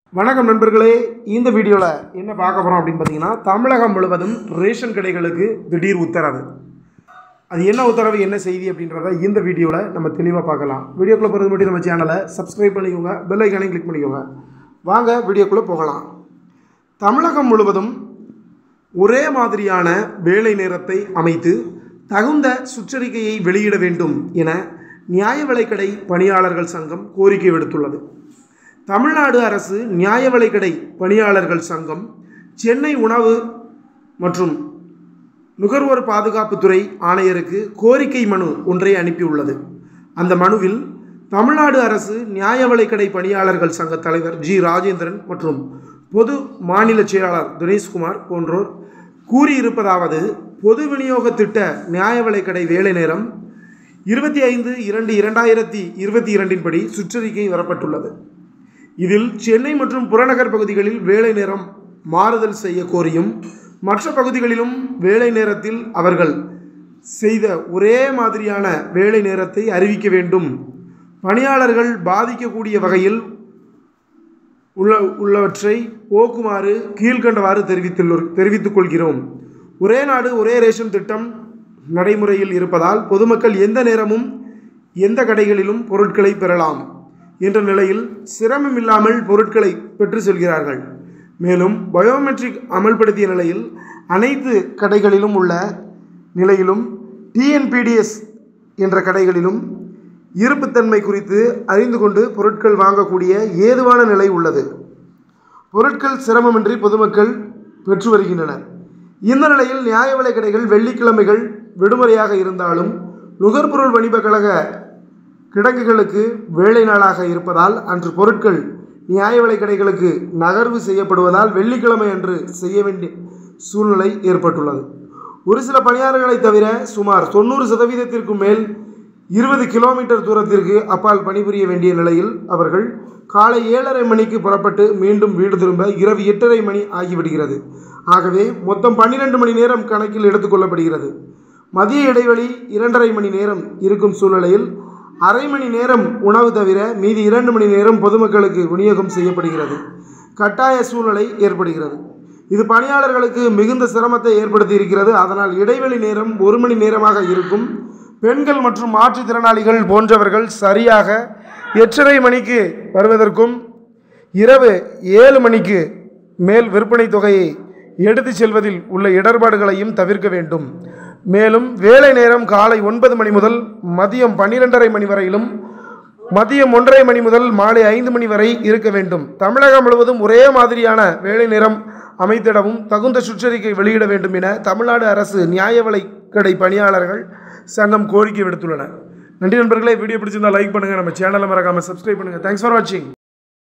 வணக்கம் நண்பர்களே இந்த வீடியோவில் என்ன பார்க்க போகிறோம் அப்படின்னு பார்த்தீங்கன்னா தமிழகம் முழுவதும் ரேஷன் கடைகளுக்கு திடீர் உத்தரவு அது என்ன உத்தரவு என்ன செய்தி அப்படின்றத இந்த வீடியோவில் நம்ம தெளிவாக பார்க்கலாம் வீடியோக்குள்ளே போகிறது மட்டும் நம்ம சேனலை சப்ஸ்கிரைப் பண்ணிக்கோங்க பெல் ஐக்கானையும் கிளிக் பண்ணிக்கோங்க வாங்க வீடியோக்குள்ளே போகலாம் தமிழகம் முழுவதும் ஒரே மாதிரியான வேலை நேரத்தை அமைத்து தகுந்த சுற்றறிக்கையை வெளியிட வேண்டும் என நியாய விலைக்கடை பணியாளர்கள் சங்கம் கோரிக்கை விடுத்துள்ளது தமிழ்நாடு அரசு நியாய விலைக்கடை பணியாளர்கள் சங்கம் சென்னை உணவு மற்றும் நுகர்வோர் பாதுகாப்புத்துறை ஆணையருக்கு கோரிக்கை மனு ஒன்றை அனுப்பியுள்ளது அந்த மனுவில் தமிழ்நாடு அரசு நியாய விலைக்கடை பணியாளர்கள் சங்க தலைவர் ஜி ராஜேந்திரன் மற்றும் பொது மாநில செயலாளர் தினேஷ்குமார் போன்றோர் கூறியிருப்பதாவது பொது விநியோக திட்ட நியாய விலைக்கடை வேலை நேரம் இருபத்தி ஐந்து இரண்டு இரண்டாயிரத்தி இருபத்தி இரண்டின் படி சுற்றறிக்கை வரப்பட்டுள்ளது இதில் சென்னை மற்றும் புறநகர் பகுதிகளில் வேலை நேரம் மாறுதல் செய்ய கோரியும் மற்ற பகுதிகளிலும் வேலை நேரத்தில் அவர்கள் செய்த ஒரே மாதிரியான வேலை நேரத்தை அறிவிக்க வேண்டும் பணியாளர்கள் பாதிக்கக்கூடிய வகையில் உள்ள உள்ளவற்றை போக்குமாறு கீழ்கண்டவாறு தெரிவித்துள்ளோர் தெரிவித்துக் கொள்கிறோம் ஒரே நாடு ஒரே ரேஷன் திட்டம் நடைமுறையில் இருப்பதால் பொதுமக்கள் எந்த நேரமும் எந்த கடைகளிலும் பொருட்களை பெறலாம் என்ற நிலையில் சிரமம் இல்லாமல் பொருட்களை பெற்று செல்கிறார்கள் மேலும் பயோமெட்ரிக் அமல்படுத்திய நிலையில் அனைத்து கடைகளிலும் உள்ள நிலையிலும் டிஎன்பிடிஎஸ் என்ற கடைகளிலும் இருப்புத்தன்மை குறித்து அறிந்து கொண்டு பொருட்கள் வாங்கக்கூடிய ஏதுவான நிலை உள்ளது பொருட்கள் சிரமமின்றி பொதுமக்கள் பெற்று வருகின்றனர் இந்த நிலையில் நியாய விலை கடைகள் வெள்ளிக்கிழமைகள் விடுமுறையாக இருந்தாலும் நுகர்பொருள் வணிப கழக கிடங்குகளுக்கு வேலை நாளாக இருப்பதால் அன்று பொருட்கள் நியாய விலை கடைகளுக்கு நகர்வு செய்யப்படுவதால் வெள்ளிக்கிழமை அன்று செய்ய வேண்டிய சூழ்நிலை ஏற்பட்டுள்ளது ஒரு சில பணியாளர்களை தவிர சுமார் தொண்ணூறு சதவீதத்திற்கும் மேல் இருபது கிலோமீட்டர் தூரத்திற்கு அப்பால் பணிபுரிய வேண்டிய நிலையில் அவர்கள் காலை ஏழரை மணிக்கு புறப்பட்டு மீண்டும் வீடு திரும்ப இரவு எட்டரை மணி ஆகிவிடுகிறது ஆகவே மொத்தம் பன்னிரெண்டு மணி நேரம் கணக்கில் எடுத்துக்கொள்ளப்படுகிறது மதிய இடைவெளி இரண்டரை மணி நேரம் இருக்கும் சூழ்நிலையில் அரை மணி நேரம் உணவு தவிர மீதி இரண்டு மணி நேரம் பொதுமக்களுக்கு விநியோகம் செய்யப்படுகிறது கட்டாய சூழ்நிலை ஏற்படுகிறது இது பணியாளர்களுக்கு மிகுந்த சிரமத்தை ஏற்படுத்தி இருக்கிறது அதனால் இடைவெளி நேரம் ஒரு மணி நேரமாக இருக்கும் பெண்கள் மற்றும் மாற்றுத்திறனாளிகள் போன்றவர்கள் சரியாக எட்டரை மணிக்கு வருவதற்கும் இரவு ஏழு மணிக்கு மேல் விற்பனை தொகையை எடுத்து செல்வதில் உள்ள இடர்பாடுகளையும் தவிர்க்க வேண்டும் மேலும் வேலை நேரம் காலை ஒன்பது மணி முதல் மதியம் பன்னிரெண்டரை மணி வரையிலும் மதியம் ஒன்றரை மணி முதல் மாலை ஐந்து மணி வரை இருக்க வேண்டும் தமிழகம் முழுவதும் ஒரே மாதிரியான வேலை நேரம் அமைத்திடவும் தகுந்த சுற்றறிக்கை வெளியிட வேண்டும் என தமிழ்நாடு அரசு நியாய விலைக்கடை பணியாளர்கள் சங்கம் கோரிக்கை விடுத்துள்ளனர் நன்றி நண்பர்களே வீடியோ பிடிச்சிருந்தா லைக் பண்ணுங்கள் நம்ம சேனலை மறக்காமல் சப்ஸ்கிரைப் பண்ணுங்கள் தேங்க்ஸ் ஃபார் வாட்சிங்